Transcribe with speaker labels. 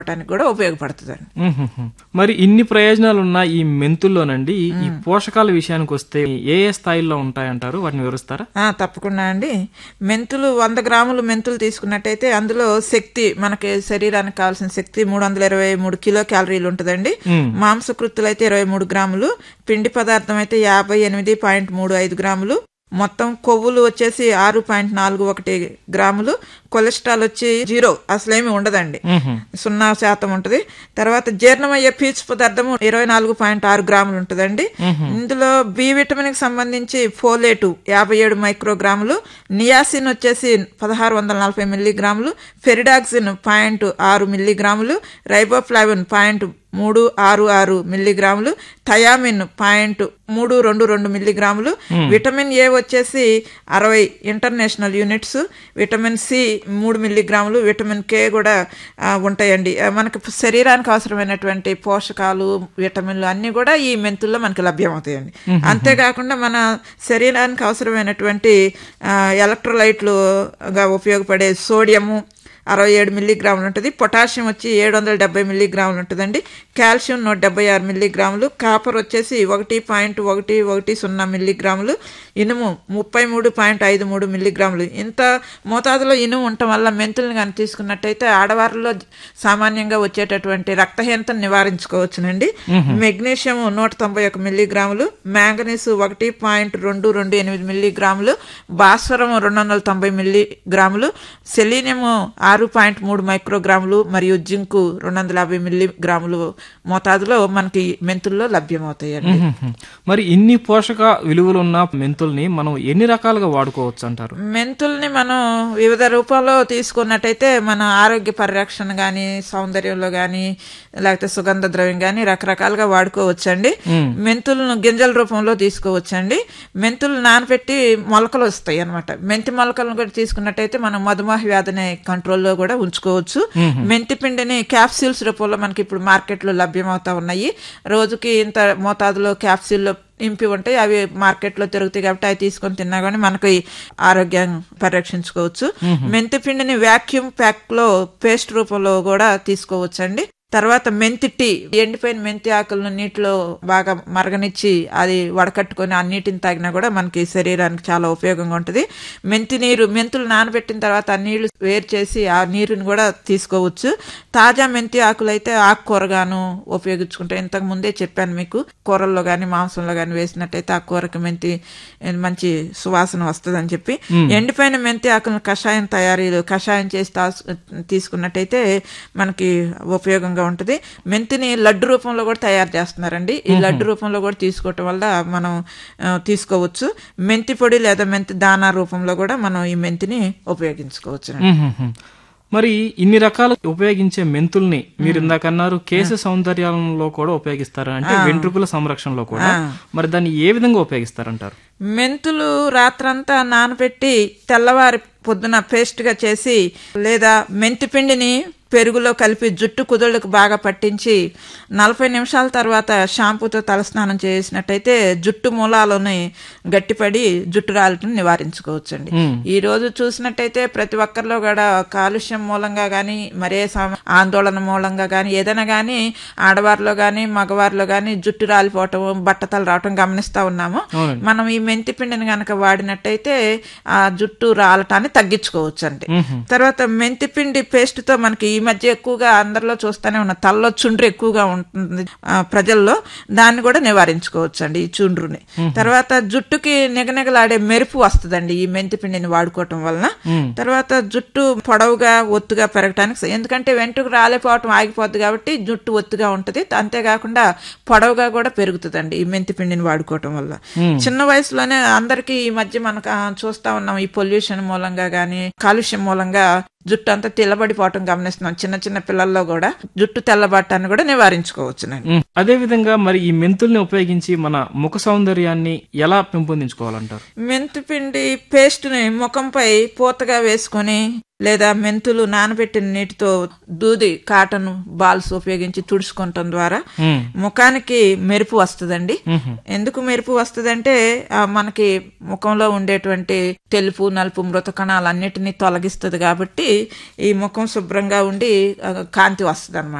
Speaker 1: అవటానికి కూడా ఉపయోగపడుతుందండి
Speaker 2: మ్మ్హ్మ్. మరి ఇన్ని ప్రయోజనాలు ఉన్న ఈ మెంతుల్లోనండి ఈ పోషకాల విషయానికి వస్తే ఏ ఏ స్థాయిల్లో ఉంటాయంటారు వాటిని వివరిస్తారా
Speaker 1: ఆ, తప్పకుండా అండి మెంతులు వంద గ్రాములు మెంతులు తీసుకున్నట్టయితే అందులో శక్తి మనకి శరీరానికి కావాల్సిన శక్తి మూడు వందల ఇరవై మూడు కిలో క్యాలరీలు ఉంటుందండి
Speaker 2: మ్మ్.
Speaker 1: మాంసకృత్తులు అయితే ఇరవై మూడు గ్రాములు పిండి పదార్థం అయితే యాభై ఎనిమిది పాయింట్ మూడు ఐదు గ్రాములు మొత్తం కొవ్వులు వచ్చేసి ఆరు పాయింట్ నాలుగు ఒకటి గ్రాములు కొలెస్ట్రాల్ వచ్చి జీరో అసలేమి ఉండదండి
Speaker 2: మ్మ్హ్మ్.
Speaker 1: సున్నా శాతం ఉంటుంది తర్వాత జీర్ణమయ్యే పీచు పదార్థం ఇరవై నాలుగు పాయింట్ ఆరు గ్రాములు ఉంటుందండి ఇందులో బి విటమిన్ కి సంబంధించి ఫోలేటు యాభై ఏడు మైక్రోగ్రాములు నియాసిన్ వచ్చేసి పదహారు వందల నలభై మిల్లీగ్రాములు ఫెరిడాక్సిన్ పాయింట్ ఆరు మిల్లీగ్రాములు రైబోఫ్లావిన్ పాయింట్ మూడు ఆరు ఆరు మిల్లీగ్రాములు థయామిన్ పాయింట్ మూడు రెండు రెండు మిల్లీగ్రాములు విటమిన్ ఏ వచ్చేసి అరవై ఇంటర్నేషనల్ యూనిట్స్ విటమిన్ సి మూడు మిల్లీగ్రాములు విటమిన్ కే కూడా ఆ, ఉంటాయండి ఆ, మనకి శరీరానికి అవసరమైనటువంటి పోషకాలు విటమిన్లు అన్ని కూడా ఈ మెంతుల్లో మనకి లభ్యమవుతాయండి అంతేకాకుండా మన శరీరానికి అవసరమైనటువంటి ఆ, ఎలక్ట్రోలైట్లుగా ఉపయోగపడే సోడియము అరవై ఏడు మిల్లీగ్రాములు ఉంటుంది పొటాషియం వచ్చి ఏడు వందల డెబ్బై మిల్లీగ్రాములు ఉంటుందండి కాల్షియం నూట డెబ్బై ఆరు మిల్లీగ్రాములు కాపర్ వచ్చేసి ఒకటి పాయింట్ ఒకటి ఒకటి సున్నా మిల్లీగ్రాములు ఇనుము ముప్పై మూడు పాయింట్ ఐదు మూడు మిల్లీగ్రాములు ఇంత మోతాదులో ఇనుము ఉండటం వల్ల మెంతుల్ని కానీ తీసుకున్నట్టయితే ఆడవారిలో సామాన్యంగా వచ్చేటటువంటి రక్తహీనతను నివారించుకోవచ్చునండి మెగ్నీషియం నూట తొంభై ఒక మిల్లీగ్రాములు మ్యాంగనీస్ ఒకటి పాయింట్ రెండు రెండు ఎనిమిది మిల్లీగ్రాములు భాస్వరం రెండు వందల తొంభై మిల్లీగ్రాములు సెలీనియము ఆరు పాయింట్ మూడు మైక్రోగ్రాములు మరియు జింకు రెండు వందల యాభై మిల్లీగ్రాములు మోతాదులో మనకి మెంతుల్లో లభ్యమవుతాయండి
Speaker 2: మ్మ్హ్మ్. మరి ఇన్ని పోషక విలువలు ఉన్న మెంతుల్ని మనం ఎన్ని రకాలుగా వాడుకోవచ్చు అంటారు
Speaker 1: మెంతుల్ని మనం వివిధ రూపాల్లో తీసుకున్నట్టయితే మన ఆరోగ్య పరిరక్షణ కానీ సౌందర్యంలో కానీ లేకపోతే సుగంధ ద్రవ్యం కానీ రకరకాలుగా వాడుకోవచ్చండి మెంతులను గింజల రూపంలో తీసుకోవచ్చండి మెంతులు నానబెట్టి మొలకలు వస్తాయి అనమాట మెంతి మొలకలను కూడా తీసుకున్నట్టయితే మనం మధుమేహ వ్యాధిని కంట్రోల్లో కూడా ఉంచుకోవచ్చు మెంతి పిండిని క్యాప్సూల్స్ రూపంలో మనకి ఇప్పుడు మార్కెట్లో లభ్యమవుతా ఉన్నాయి రోజుకి ఇంత మోతాదులో క్యాప్సూల్లో ఇంపి ఉంటాయి అవి మార్కెట్లో తిరుగుతాయి కాబట్టి అవి తీసుకొని తిన్నా కానీ మనకి ఆరోగ్యం పరిరక్షించుకోవచ్చు మెంతి పిండిని వ్యాక్యూమ్ ప్యాక్ లో పేస్ట్ రూపంలో కూడా తీసుకోవచ్చండి తర్వాత మెంతి టీ ఎండిపోయిన మెంతి ఆకులను నీటిలో బాగా మరగనిచ్చి అది వడకట్టుకొని ఆ నీటిని తాగినా కూడా మనకి శరీరానికి చాలా ఉపయోగంగా ఉంటుంది మెంతి నీరు మెంతులు నానబెట్టిన తర్వాత ఆ నీళ్లు వేరు చేసి ఆ నీరుని కూడా తీసుకోవచ్చు తాజా మెంతి ఆకులు అయితే ఆకుకూరగాను ఉపయోగించుకుంటాం ఇంతకు ముందే చెప్పాను మీకు కూరల్లో కానీ మాంసంలో కానీ వేసినట్టయితే ఆ కూరకి మెంతి మంచి సువాసన వస్తుందని చెప్పి ఎండిపోయిన మెంతి ఆకులను కషాయం తయారీలు కషాయం చేసి తాసు- తీసుకున్నట్టయితే మనకి ఉపయోగంగా ఉంటుంది మెంతిని లడ్డు రూపంలో కూడా తయారు చేస్తున్నారండి ఈ లడ్డు రూపంలో కూడా తీసుకోవటం వల్ల మనం ఆ, తీసుకోవచ్చు మెంతి పొడి లేదా మెంతి దానా రూపంలో కూడా మనం ఈ మెంతిని ఉపయోగించుకోవచ్చు
Speaker 2: మ్మ్హ్మ్. మరి ఇన్ని రకాలు ఉపయోగించే మెంతుల్ని మీరు ఇందాక అన్నారు కేశ సౌందర్యంలో కూడా ఉపయోగిస్తారు అంటే వెంట్రుకల సంరక్షణలో కూడా మరి దాన్ని ఏ విధంగా ఉపయోగిస్తారంటారు
Speaker 1: మెంతులు రాత్రంతా నానబెట్టి తెల్లవారి పొద్దున పేస్ట్గా చేసి లేదా మెంతి పిండిని పెరుగులో కలిపి జుట్టు కుదుళ్ళకు బాగా పట్టించి నలభై నిమిషాల తర్వాత షాంపూతో తలస్నానం చేసినట్టయితే జుట్టు మూలాలని గట్టిపడి జుట్టు రాలటం నివారించుకోవచ్చండి ఈ రోజు చూసినట్టయితే ప్రతి ఒక్కరిలో కూడా కాలుష్యం మూలంగా కానీ మరే సమ- ఆందోళన మూలంగా కానీ ఏదైనా కానీ ఆడవారిలో కానీ మగవారిలో కానీ జుట్టు రాలిపోవటం బట్టతలు రావటం గమనిస్తా ఉన్నాము
Speaker 2: అవునండి.
Speaker 1: మనం ఈ మెంతి పిండిని గనక వాడినట్టయితే ఆ జుట్టు రాలటాన్ని తగ్గించుకోవచ్చు అండి తర్వాత మెంతి పిండి పేస్ట్ తో మనకి ఈ మధ్య ఎక్కువగా అందరిలో చూస్తూనే ఉన్న తల్లో చుండ్రు ఎక్కువగా ఉంటుంది ఆ, ప్రజల్లో దాన్ని కూడా నివారించుకోవచ్చు అండి ఈ చుండ్రుని తర్వాత జుట్టుకి నిగనిగలాడే మెరుపు వస్తుందండి ఈ మెంతి పిండిని వాడుకోవటం వలన తర్వాత జుట్టు పొడవుగా ఒత్తుగా పెరగటానికి ఎందుకంటే వెంట్రుకు రాలిపోవటం ఆగిపోద్ది కాబట్టి జుట్టు ఒత్తుగా ఉంటది అంతేకాకుండా పొడవుగా కూడా పెరుగుతుందండి ఈ మెంతి పిండిని వాడుకోవటం వల్ల చిన్న వయసులోనే అందరికీ ఈ మధ్య మనకు ఆ, చూస్తా ఉన్నాం ఈ పొల్యూషన్ మూలంగా గానీ కాలుష్యం మూలంగా జుట్టు అంతా తెల్లబడిపోవటం గమనిస్తున్నాం చిన్న చిన్న పిల్లల్లో కూడా జుట్టు తెల్లబట్టాన్ని కూడా నివారించుకోవచ్చునండి
Speaker 2: మ్మ్. అదే విధంగా మరి ఈ మెంతుల్ని ఉపయోగించి మన ముఖ సౌందర్యాన్ని ఎలా పెంపొందించుకోవాలంటారు
Speaker 1: మెంతిపిండి పేస్ట్ ని ముఖంపై పూతగా వేసుకొని లేదా మెంతులు నానబెట్టిన నీటితో దూది కాటన్ బాల్స్ ఉపయోగించి తుడుచుకోవటం ద్వారా
Speaker 2: ఉమ్,
Speaker 1: ముఖానికి మెరుపు వస్తుందండి
Speaker 2: మ్హూ.
Speaker 1: ఎందుకు మెరుపు వస్తుందంటే ఆ, మనకి ముఖంలో ఉండేటువంటి తెలుపు నలుపు మృత కణాలన్నిటినీ తొలగిస్తుంది కాబట్టి ఈ ముఖం శుభ్రంగా ఉండి ఆ, కాంతి వస్తుంది